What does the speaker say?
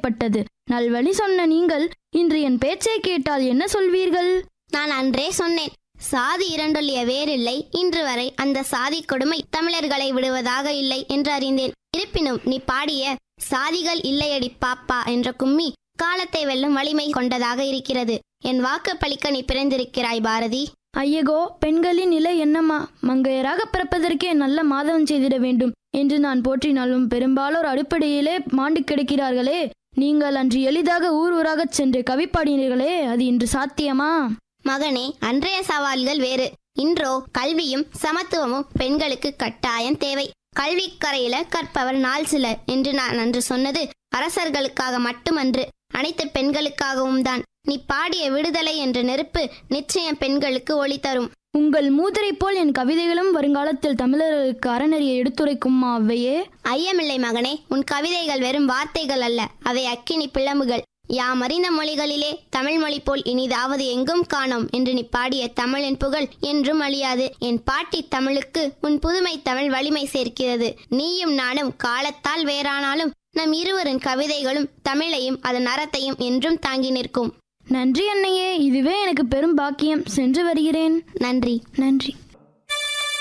ஏற்பட்டது நல்வழி சொன்ன நீங்கள் இன்று என் பேச்சை கேட்டால் என்ன சொல்வீர்கள் நான் அன்றே சொன்னேன் சாதி இரண்டொல்லிய வேறில்லை இன்று வரை அந்த சாதி கொடுமை தமிழர்களை விடுவதாக இல்லை என்று அறிந்தேன் இருப்பினும் நீ பாடிய சாதிகள் இல்லையடி பாப்பா என்ற கும்மி காலத்தை வெல்லும் வலிமை கொண்டதாக இருக்கிறது என் வாக்கு பழிக்க நீ பிறந்திருக்கிறாய் பாரதி ஐயகோ பெண்களின் நிலை என்னம்மா மங்கையராக பிறப்பதற்கே நல்ல மாதவம் செய்திட வேண்டும் என்று நான் போற்றினாலும் பெரும்பாலோர் அடிப்படையிலே மாண்டு கிடக்கிறார்களே நீங்கள் அன்று எளிதாக ஊர் ஊராகச் சென்று கவி பாடினீர்களே அது இன்று சாத்தியமா மகனே அன்றைய சவால்கள் வேறு இன்றோ கல்வியும் சமத்துவமும் பெண்களுக்கு கட்டாயம் தேவை கல்விக்கரையில கற்பவர் நாள் சிலர் என்று நான் அன்று சொன்னது அரசர்களுக்காக மட்டுமன்று அனைத்து பெண்களுக்காகவும் தான் நீ பாடிய விடுதலை என்ற நெருப்பு நிச்சயம் பெண்களுக்கு ஒளி தரும் உங்கள் மூதரை போல் என் கவிதைகளும் வருங்காலத்தில் தமிழர்களுக்கு அறநெறியை எடுத்துரைக்குமா அவ்வையே ஐயமில்லை மகனே உன் கவிதைகள் வெறும் வார்த்தைகள் அல்ல அவை அக்கினி பிளம்புகள் யாம் அறிந்த மொழிகளிலே தமிழ் மொழி போல் இனிதாவது எங்கும் காணோம் என்று நீ பாடிய தமிழின் புகழ் என்றும் அழியாது என் பாட்டி தமிழுக்கு உன் புதுமை தமிழ் வலிமை சேர்க்கிறது நீயும் நானும் காலத்தால் வேறானாலும் நம் இருவரின் கவிதைகளும் தமிழையும் அதன் அறத்தையும் என்றும் தாங்கி நிற்கும் நன்றி அன்னையே இதுவே எனக்கு பெரும் பாக்கியம் சென்று வருகிறேன் நன்றி நன்றி